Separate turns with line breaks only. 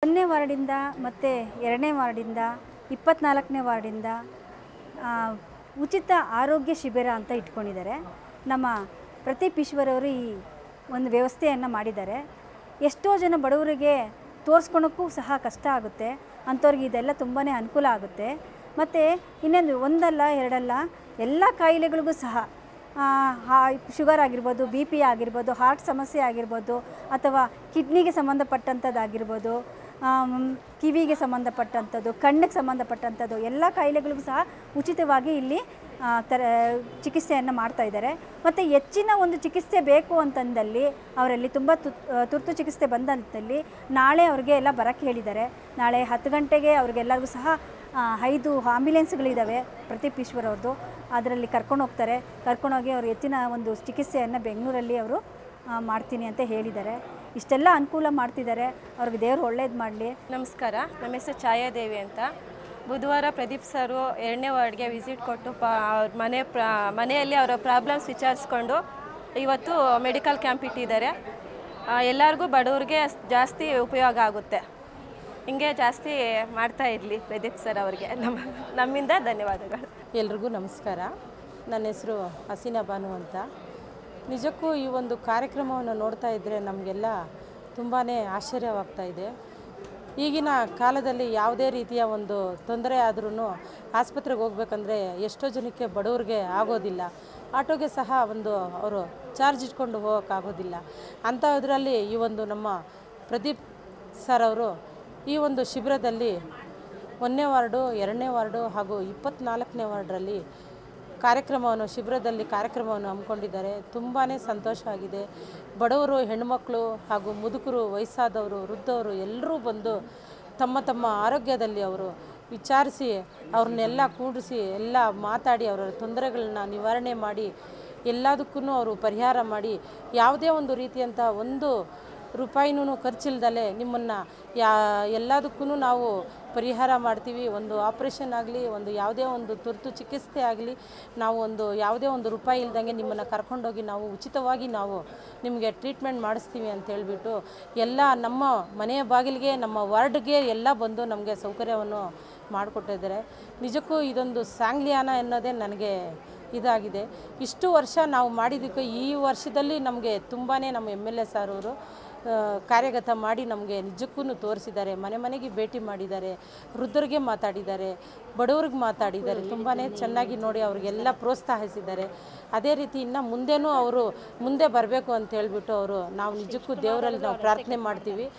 ಒಂದನೇ ವಾರ್ಡಿಂದ ಮತ್ತು ಎರಡನೇ ವಾರ್ಡಿಂದ ಇಪ್ಪತ್ನಾಲ್ಕನೇ ವಾರ್ಡಿಂದ ಆ, ಉಚಿತ ಆರೋಗ್ಯ ಶಿಬಿರ ಅಂತ ಇಟ್ಕೊಂಡಿದ್ದಾರೆ ನಮ್ಮ ಪ್ರದೀಪ್ ಈಶ್ವರವರು ಈ ಒಂದು ವ್ಯವಸ್ಥೆಯನ್ನು ಮಾಡಿದ್ದಾರೆ ಎಷ್ಟೋ ಜನ ಬಡವರಿಗೆ ತೋರಿಸ್ಕೊಳಕ್ಕೂ ಸಹ ಕಷ್ಟ ಆಗುತ್ತೆ ಅಂಥವ್ರಿಗೆ ಇದೆಲ್ಲ ತುಂಬಾ ಅನುಕೂಲ ಆಗುತ್ತೆ ಮತ್ತು ಇನ್ನೊಂದು ಒಂದಲ್ಲ ಎರಡಲ್ಲ ಎಲ್ಲ ಕಾಯಿಲೆಗಳಿಗೂ ಸಹ ಆ, ಹಾ ಶುಗರ್ ಆಗಿರ್ಬೋದು ಬಿ ಪಿ ಆಗಿರ್ಬೋದು ಹಾರ್ಟ್ ಸಮಸ್ಯೆ ಆಗಿರ್ಬೋದು ಅಥವಾ ಕಿಡ್ನಿಗೆ ಸಂಬಂಧಪಟ್ಟಂಥದ್ದಾಗಿರ್ಬೋದು ಆಮ್, ಕಿವಿಗೆ ಸಂಬಂಧಪಟ್ಟಂಥದ್ದು ಕಣ್ಣಿಗೆ ಸಂಬಂಧಪಟ್ಟಂಥದ್ದು ಎಲ್ಲ ಕಾಯಿಲೆಗಳಿಗೂ ಸಹ ಉಚಿತವಾಗಿ ಇಲ್ಲಿ ಆ, ತರ ಚಿಕಿತ್ಸೆಯನ್ನು ಮಾಡ್ತಾ ಇದ್ದಾರೆ ಮತ್ತು ಹೆಚ್ಚಿನ ಒಂದು ಚಿಕಿತ್ಸೆ ಬೇಕು ಅಂತಂದಲ್ಲಿ ಅವರಲ್ಲಿ ತುಂಬ ತು ತುರ್ತು ಚಿಕಿತ್ಸೆ ಬಂದಂತಲ್ಲಿ ನಾಳೆ ಅವ್ರಿಗೆ ಎಲ್ಲ ಬರೋಕ್ಕೆ ಹೇಳಿದ್ದಾರೆ ನಾಳೆ ಹತ್ತು ಗಂಟೆಗೆ ಅವ್ರಿಗೆಲ್ಲರಿಗೂ ಸಹ ಆ, ಐದು ಆಂಬ್ಯುಲೆನ್ಸ್ಗಳಿದ್ದಾವೆ ಪ್ರದೀಪ್ ಈಶ್ವರ್ ಅವ್ರದ್ದು ಅದರಲ್ಲಿ ಕರ್ಕೊಂಡು ಹೋಗ್ತಾರೆ ಕರ್ಕೊಂಡೋಗಿ ಅವ್ರು ಹೆಚ್ಚಿನ ಒಂದು ಚಿಕಿತ್ಸೆಯನ್ನು ಬೆಂಗಳೂರಲ್ಲಿ ಅವರು ಆ, ಮಾಡ್ತೀನಿ ಅಂತ ಹೇಳಿದ್ದಾರೆ ಇಷ್ಟೆಲ್ಲ ಅನುಕೂಲ ಮಾಡ್ತಿದ್ದಾರೆ ಅವ್ರಿಗೆ ದೇವರು ಒಳ್ಳೇದು ಮಾಡಲಿ
ನಮಸ್ಕಾರ ನಮ್ಮ ಹೆಸರು ಛಾಯಾದೇವಿ ಅಂತ ಬುಧವಾರ ಪ್ರದೀಪ್ ಸರು ಎರಡನೇ ವಾರ್ಡ್ಗೆ ವಿಸಿಟ್ ಕೊಟ್ಟು ಪ ಅವ್ರ ಮನೆ ಪ್ರ ಮನೆಯಲ್ಲಿ ಅವರ ಪ್ರಾಬ್ಲಮ್ಸ್ ವಿಚಾರಿಸ್ಕೊಂಡು ಇವತ್ತು ಮೆಡಿಕಲ್ ಕ್ಯಾಂಪ್ ಇಟ್ಟಿದ್ದಾರೆ ಆ, ಎಲ್ಲರಿಗೂ ಬಡವ್ರಿಗೆ ಜಾಸ್ತಿ ಉಪಯೋಗ ಆಗುತ್ತೆ ಹಿಂಗೆ ಜಾಸ್ತಿ ಮಾಡ್ತಾ ಇರಲಿ ಪ್ರದೀಪ್ ಸರ್ ಅವರಿಗೆ ನಮ್ಮ ನಮ್ಮಿಂದ ಧನ್ಯವಾದಗಳು
ಎಲ್ರಿಗೂ ನಮಸ್ಕಾರ ನನ್ನ ಹೆಸರು ಹಸೀನಾ ಬಾನು ಅಂತ ನಿಜಕ್ಕೂ ಈ ಒಂದು ಕಾರ್ಯಕ್ರಮವನ್ನು ನೋಡ್ತಾ ಇದ್ದರೆ ನಮಗೆಲ್ಲ ತುಂಬಾ ಆಶ್ಚರ್ಯವಾಗ್ತಾ ಇದೆ ಈಗಿನ ಕಾಲದಲ್ಲಿ ಯಾವುದೇ ರೀತಿಯ ಒಂದು ತೊಂದರೆ ಆದ್ರೂ ಆಸ್ಪತ್ರೆಗೆ ಹೋಗ್ಬೇಕಂದ್ರೆ ಎಷ್ಟೋ ಜನಕ್ಕೆ ಬಡವ್ರಿಗೆ ಆಗೋದಿಲ್ಲ ಆಟೋಗೆ ಸಹ ಒಂದು ಅವರು ಚಾರ್ಜ್ ಇಟ್ಕೊಂಡು ಹೋಗೋಕ್ಕಾಗೋದಿಲ್ಲ ಅಂಥದ್ರಲ್ಲಿ ಈ ಒಂದು ನಮ್ಮ ಪ್ರದೀಪ್ ಸರ್ ಅವರು ಈ ಒಂದು ಶಿಬಿರದಲ್ಲಿ ಒಂದನೇ ವಾರ್ಡು ಎರಡನೇ ವಾರ್ಡು ಹಾಗೂ ಇಪ್ಪತ್ತ್ನಾಲ್ಕನೇ ವಾರ್ಡ್ರಲ್ಲಿ ಕಾರ್ಯಕ್ರಮವನ್ನು ಶಿಬಿರದಲ್ಲಿ ಕಾರ್ಯಕ್ರಮವನ್ನು ಹಮ್ಮಿಕೊಂಡಿದ್ದಾರೆ ತುಂಬಾ ಸಂತೋಷ ಆಗಿದೆ ಬಡವರು ಹೆಣ್ಮಕ್ಳು ಹಾಗೂ ಮುದುಕರು ವಯಸ್ಸಾದವರು ವೃದ್ಧವರು ಎಲ್ಲರೂ ಬಂದು ತಮ್ಮ ತಮ್ಮ ಆರೋಗ್ಯದಲ್ಲಿ ಅವರು ವಿಚಾರಿಸಿ ಅವ್ರನ್ನೆಲ್ಲ ಕೂಡಿಸಿ ಎಲ್ಲ ಮಾತಾಡಿ ಅವರ ತೊಂದರೆಗಳನ್ನ ನಿವಾರಣೆ ಮಾಡಿ ಎಲ್ಲದಕ್ಕೂ ಅವರು ಪರಿಹಾರ ಮಾಡಿ ಯಾವುದೇ ಒಂದು ರೀತಿಯಂಥ ಒಂದು ರೂಪಾಯಿನೂ ಖರ್ಚಿಲ್ದಲೆ ನಿಮ್ಮನ್ನು ಯಾ ಎಲ್ಲದಕ್ಕೂ ನಾವು ಪರಿಹಾರ ಮಾಡ್ತೀವಿ ಒಂದು ಆಪ್ರೇಷನ್ ಆಗಲಿ ಒಂದು ಯಾವುದೇ ಒಂದು ತುರ್ತು ಚಿಕಿತ್ಸೆ ಆಗಲಿ ನಾವು ಒಂದು ಯಾವುದೇ ಒಂದು ರೂಪಾಯಿ ಇಲ್ದಂಗೆ ನಿಮ್ಮನ್ನು ಕರ್ಕೊಂಡೋಗಿ ನಾವು ಉಚಿತವಾಗಿ ನಾವು ನಿಮಗೆ ಟ್ರೀಟ್ಮೆಂಟ್ ಮಾಡಿಸ್ತೀವಿ ಅಂತ ಹೇಳ್ಬಿಟ್ಟು ಎಲ್ಲ ನಮ್ಮ ಮನೆಯ ಬಾಗಿಲಿಗೆ ನಮ್ಮ ವಾರ್ಡ್ಗೆ ಎಲ್ಲ ಬಂದು ನಮಗೆ ಸೌಕರ್ಯವನ್ನು ಮಾಡಿಕೊಟ್ಟಿದ್ದಾರೆ ನಿಜಕ್ಕೂ ಇದೊಂದು ಸಾಂಗ್ಲಿಯಾನ ಅನ್ನೋದೇ ನನಗೆ ಇದಾಗಿದೆ ಇಷ್ಟು ವರ್ಷ ನಾವು ಮಾಡಿದ್ದಕ್ಕೆ ಈ ವರ್ಷದಲ್ಲಿ ನಮಗೆ ತುಂಬಾ ನಮ್ಮ ಎಮ್ ಎಲ್ ಎ ಸಾರ್ ಅವರು ಆ, ಕಾರ್ಯಗತ ಮಾಡಿ ನಮಗೆ ನಿಜಕ್ಕೂ ತೋರಿಸಿದ್ದಾರೆ ಮನೆ ಮನೆಗೆ ಭೇಟಿ ಮಾಡಿದ್ದಾರೆ ವೃದ್ಧರಿಗೆ ಮಾತಾಡಿದ್ದಾರೆ ಬಡವ್ರಿಗೆ ಮಾತಾಡಿದ್ದಾರೆ ತುಂಬಾ ಚೆನ್ನಾಗಿ ನೋಡಿ ಅವ್ರಿಗೆಲ್ಲ ಪ್ರೋತ್ಸಾಹಿಸಿದ್ದಾರೆ ಅದೇ ರೀತಿ ಇನ್ನು ಮುಂದೆನೂ ಅವರು ಮುಂದೆ ಬರಬೇಕು ಅಂತ ಹೇಳ್ಬಿಟ್ಟು ಅವರು ನಾವು ನಿಜಕ್ಕೂ ದೇವರಲ್ಲಿ ನಾವು ಪ್ರಾರ್ಥನೆ ಮಾಡ್ತೀವಿ